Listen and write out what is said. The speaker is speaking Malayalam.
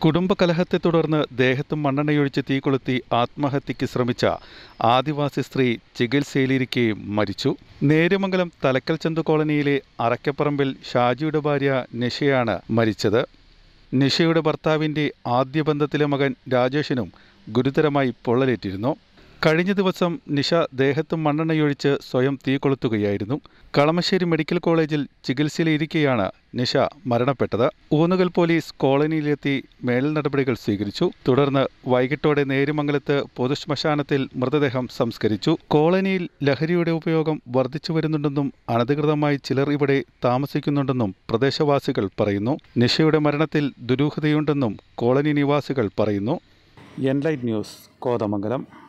കുടുംബകലഹത്തെ തുടർന്ന് ദേഹത്തും മണ്ണെണ്ണയൊഴിച്ച് തീ കൊളുത്തി ആത്മഹത്യയ്ക്ക് ശ്രമിച്ച ആദിവാസി സ്ത്രീ ചികിത്സയിലിരിക്കെ മരിച്ചു നേര്യമംഗലം തലക്കൽ ചന്തു കോളനിയിലെ അറക്കപ്പറമ്പിൽ ഷാജിയുടെ ഭാര്യ നിഷയാണ് മരിച്ചത് നിഷയുടെ ഭർത്താവിൻ്റെ ആദ്യ ബന്ധത്തിലെ മകൻ രാജേഷിനും ഗുരുതരമായി പൊള്ളലേറ്റിരുന്നു കഴിഞ്ഞ ദിവസം നിഷ ദേഹത്തും മണ്ണെണ്ണയൊഴിച്ച് സ്വയം തീ കൊളുത്തുകയായിരുന്നു കളമശ്ശേരി മെഡിക്കൽ കോളേജിൽ ചികിത്സയിലിരിക്കെയാണ് നിഷ മരണപ്പെട്ടത് ഊന്നുകൽ പോലീസ് കോളനിയിലെത്തി മേൽ നടപടികൾ സ്വീകരിച്ചു തുടർന്ന് വൈകിട്ടോടെ നേരുമംഗലത്ത് പൊതുശ്മശാനത്തിൽ മൃതദേഹം സംസ്കരിച്ചു കോളനിയിൽ ലഹരിയുടെ ഉപയോഗം വർദ്ധിച്ചു വരുന്നുണ്ടെന്നും അനധികൃതമായി ചിലർ ഇവിടെ താമസിക്കുന്നുണ്ടെന്നും പ്രദേശവാസികൾ പറയുന്നു നിഷയുടെ മരണത്തിൽ ദുരൂഹതയുണ്ടെന്നും കോളനി നിവാസികൾ പറയുന്നു എൻലൈറ്റ് ന്യൂസ് കോതമംഗലം